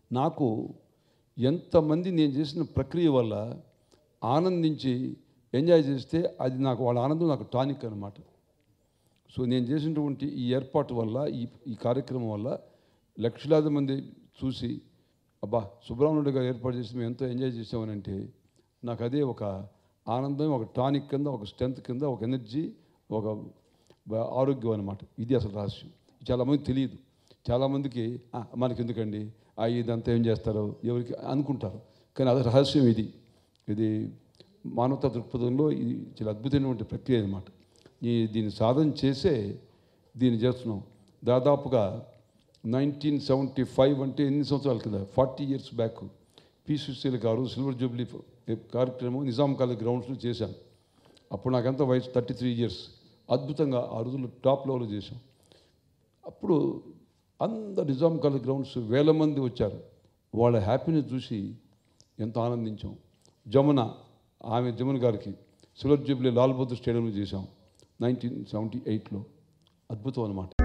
నాకు ఎంతమంది నేను చేసిన ప్రక్రియ వల్ల ఆనందించి ఎంజాయ్ చేస్తే అది నాకు వాళ్ళ ఆనందం నాకు టానిక్ అనమాట సో నేను చేసినటువంటి ఈ ఏర్పాటు వల్ల ఈ ఈ కార్యక్రమం వల్ల లక్షలాది మంది చూసి అబ్బా సుబ్రహ్మణ్యుడు గారు ఏర్పాటు చేసి మేము ఎంతో ఎంజాయ్ చేసామని అంటే నాకు అదే ఒక ఆనందం ఒక టానిక్ కింద ఒక స్ట్రెంత్ కింద ఒక ఎనర్జీ ఒక బ- ఆరోగ్యం అనమాట ఇది అసలు రహస్యం చాలామంది తెలియదు చాలామందికి "ఆ, మనకి ఎందుకండి ఆ ఇదంతా ఏం చేస్తారో ఎవరికి అనుకుంటారు కానీ అది రహస్యం ఇది ఇది మానవతా దృక్పథంలో ఇది చాలా అద్భుతమైనటువంటి ప్రక్రియ అనమాట ఈ దీన్ని సాధన చేసే దీన్ని చేస్తున్నాం దాదాపుగా నైన్టీన్ సెవెంటీ ఫైవ్ అంటే ఎన్ని సంవత్సరాల కింద forty years back P Susheel garu silver Jubilee కార్యక్రమం నిజాం కాలేజ్ గ్రౌండ్స్లో చేశాను అప్పుడు నాకంత వయసు థర్టీ త్రీ ఇయర్స్ అద్భుతంగా ఆ రోజుల్లో టాప్ లెవెల్లో చేశాం అప్పుడు అందరు నిజాం కాలేజ్ గ్రౌండ్స్ వేల మంది వచ్చారు వాళ్ళ హ్యాపీనెస్ చూసి ఎంతో ఆనందించాం జమున ఆమె జమున గారికి సిల్వర్ జూబ్లీ లాల్ బహదూర్ స్టేడియంలో చేశాం నైన్టీన్ సెవెంటీ ఎయిట్లో అద్భుతం అనమాట